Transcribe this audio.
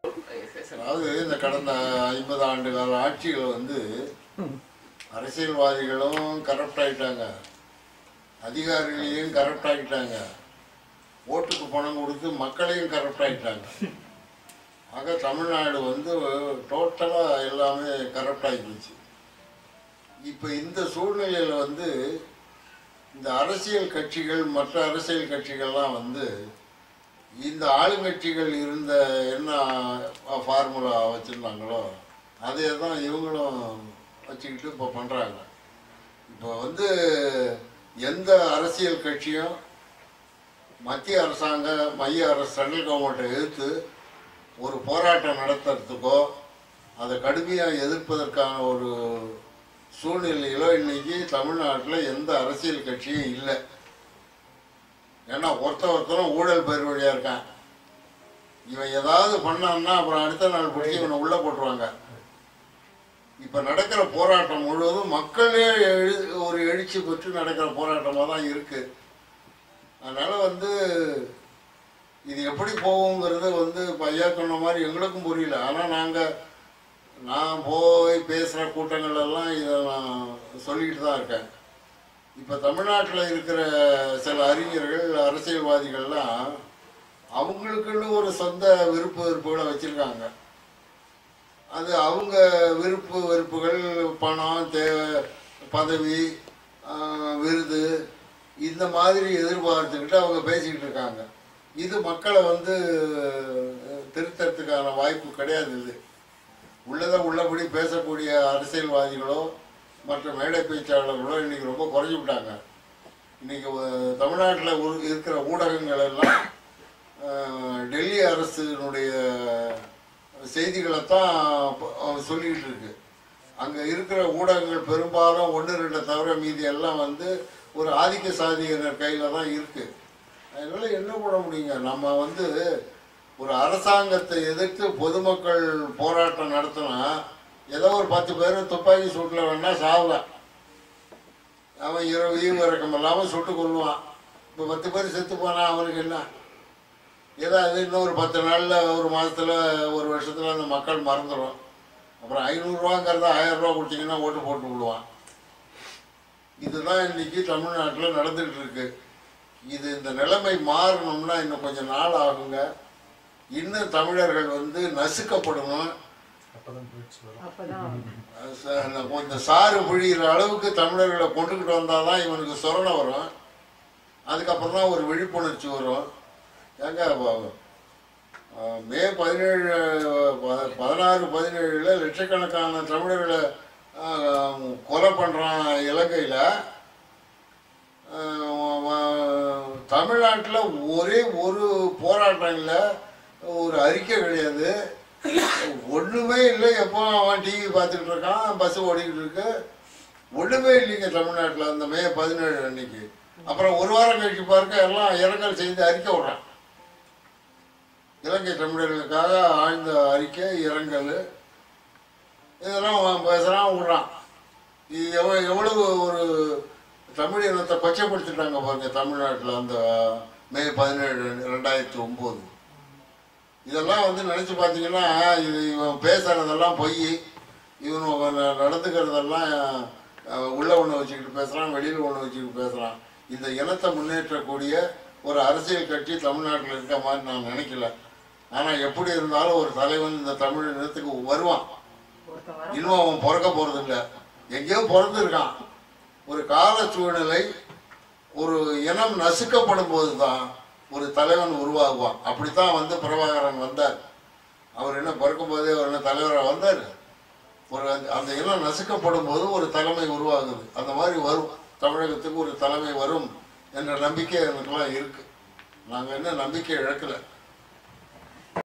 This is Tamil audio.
அதாவது இந்த கடந்த ஐம்பது ஆண்டு கால ஆட்சிகள் வந்து அரசியல்வாதிகளும் கரப்ட் ஆயிட்டாங்க அதிகாரிகளையும் கரப்ட் ஆகிட்டாங்க ஓட்டுக்கு பணம் கொடுத்து மக்களையும் கரப்ட் ஆகிட்டாங்க ஆக தமிழ்நாடு வந்து டோட்டலாக எல்லாமே கரப்ட் ஆகிடுச்சு இப்போ இந்த சூழ்நிலையில் வந்து இந்த அரசியல் கட்சிகள் மற்ற அரசியல் கட்சிகள்லாம் வந்து இந்த ஆளுங்கட்சிகள் இருந்த என்ன ஃபார்முலா வச்சுருந்தாங்களோ அதே தான் இவங்களும் வச்சுக்கிட்டு இப்போ பண்ணுறாங்க இப்போ வந்து எந்த அரசியல் கட்சியும் மத்திய அரசாங்க மைய அரசு சென்ட்ரல் கவர்மெண்ட்டை எதிர்த்து ஒரு போராட்டம் நடத்துறதுக்கோ அதை கடுமையாக எதிர்ப்பதற்கான ஒரு சூழ்நிலையிலோ இன்னைக்கு தமிழ்நாட்டில் எந்த அரசியல் கட்சியும் இல்லை ஏன்னா ஒருத்த ஒருத்தரும் ஊழல் பேர் வழியாக இருக்கான் இவன் ஏதாவது பண்ணான்னா அப்புறம் அடுத்த நாள் பிடிச்சி இவனை உள்ளே போட்டுருவாங்க இப்போ நடக்கிற போராட்டம் முழுவதும் மக்களே எழு ஒரு எழுச்சி பெற்று நடக்கிற போராட்டமாக தான் இருக்குது அதனால் வந்து இது எப்படி போகுங்கிறது வந்து இப்போ ஐயா சொன்ன மாதிரி எங்களுக்கும் புரியல ஆனால் நாங்கள் நான் போய் பேசுகிற கூட்டங்கள் எல்லாம் இதை நான் சொல்லிக்கிட்டு தான் இருக்கேன் இப்போ தமிழ்நாட்டில் இருக்கிற சில அறிஞர்கள் அரசியல்வாதிகள்லாம் அவங்களுக்குன்னு ஒரு சொந்த விருப்ப வெறுப்புகளை வச்சுருக்காங்க அது அவங்க விருப்பு வெறுப்புகள் பணம் தே பதவி ஆஹ், விருது இந்த மாதிரி எதிர்பார்த்துக்கிட்டு அவங்க பேசிக்கிட்டு இருக்காங்க இது மக்களை வந்து திருத்தறதுக்கான வாய்ப்பு கிடையாது இது உள்ளதை உள்ளபடி பேசக்கூடிய அரசியல்வாதிகளோ மற்ற மேடை பேச்சாளர்களோ இன்னைக்கு ரொம்ப குறைஞ்சி விட்டாங்க இன்னைக்கு தமிழ்நாட்டில் இருக்கிற ஊடகங்கள் எல்லாம் அஹ், டெல்லி அரசினுடைய செய்திகளை தான் சொல்லிக்கிட்டு இருக்கு அங்கே இருக்கிற ஊடகங்கள் பெரும்பாலும் ஒன்று ரெண்டை தவிர மீதி எல்லாம் வந்து ஒரு ஆதிக்க சாதியினர் கையில் தான் இருக்குது அதனால் என்ன பண்ண முடியுங்க நம்ம வந்து ஒரு அரசாங்கத்தை எதிர்த்து பொதுமக்கள் போராட்டம் நடத்தினா ஏதோ ஒரு பத்து பேர் துப்பாக்கி சூட்டில் வேணா சாவலாம் அவன் இரவு ஈவு இறக்கம் இல்லாமல் சுட்டு கொள்ளுவான் இப்போ பத்து பேர் செத்து போனா அவனுக்கு என்ன ஏதோ அது இன்னும் ஒரு பத்து நாளில் ஒரு மாதத்தில் ஒரு வருஷத்தில் அந்த மக்கள் மறந்துடும் அப்புறம் ஐநூறுரூவாங்கிறத ஆயிரம் ரூபா கொடுத்தீங்கன்னா ஓட்டு போட்டு விடுவான் இதுதான் இன்னைக்கு தமிழ்நாட்டில் நடந்துகிட்டு இருக்கு இது இந்த நிலைமை மாறணும்னா இன்னும் கொஞ்சம் நாள் ஆகுங்க இன்னும் தமிழர்கள் வந்து நசுக்கப்படணும் அப்பதான் ச- இந்த கொஞ்சம் சாறு பிழிகிற அளவுக்கு தமிழர்களை கொண்டுக்கிட்டு வந்தால் தான் இவனுக்கு சொரணை வரும் அதுக்கப்புறம் தான் ஒரு விழிப்புணர்ச்சி வரும் ஏங்க வ- அஹ் மே பதினேழு ப- பதினாறு பதினேழில் லட்சக்கணக்கான தமிழர்களை அஹ், கொலை பண்ணுறான் இலங்கையில் தமிழ்நாட்டில் ஒரே ஒரு போராட்டம் இல்லை ஒரு அறிக்கை கிடையாது ஒன்றுமே இல்லை எப்போ அவன் டிவி பார்த்துக்கிட்டு இருக்கான் பஸ் ஓடிக்கிட்டு இருக்கு ஒன்றுமே இல்லைங்க தமிழ்நாட்டில் அந்த மே பதினேழு அன்னைக்கு அப்புறம் ஒரு வாரம் கழிச்சு பாருங்க எல்லாம் இரங்கல் செய்து அறிக்கை விடுறான் இலங்கை தமிழர்களுக்காக ஆழ்ந்த அறிக்கை இரங்கல் இதெல்லாம் அவன் பேசுகிறான் விடுறான் இது எவ்வளோ எவ்வளவு ஒரு தமிழ் இனத்தை கொச்சைப்படுத்திட்டாங்க பாருங்க தமிழ்நாட்டில் அந்த மே பதினேழு ரெண்டாயிரத்தி ஒம்பது இதெல்லாம் வந்து நினச்சி பார்த்தீங்கன்னா இது இவன் பேசுகிறதெல்லாம் பொய் இவன் ந- நடந்துக்கிறதெல்லாம் அஹ், உள்ள ஒன்று வச்சுக்கிட்டு பேசுகிறான் வெளியில் ஒன்று வச்சுக்கிட்டு பேசுகிறான் இந்த இனத்தை முன்னேற்றக்கூடிய ஒரு அரசியல் கட்சி தமிழ்நாட்டில் இருக்க மாதிரி நான் நினைக்கல ஆனால் எப்படி இருந்தாலும் ஒரு தலைவன் இந்த தமிழ் இனத்துக்கு வருவான் ஒருத்தன் வர இன்னும் அவன் பிறக்க போறது இல்ல எங்கேயோ பிறந்திருக்கான் ஒரு கால சூழ்நிலை ஒரு இனம் நசுக்கப்படும் போதுதான் ஒரு தலைவன் உருவாகுவான் அப்படித்தான் வந்து பிரபாகரன் வந்தார் அவர் என்ன பிறக்கும் போதே அவர் என்ன தலைவராக வந்தார் ஒரு அந்த- அந்த இனம் நசுக்கப்படும் போது ஒரு தலைமை உருவாகுது அந்த மாதிரி வரும் தமிழகத்துக்கு ஒரு தலைமை வரும் என்ற நம்பிக்கை எனக்குலாம் இருக்கு நாங்கள் என்ன நம்பிக்கை இழக்கலை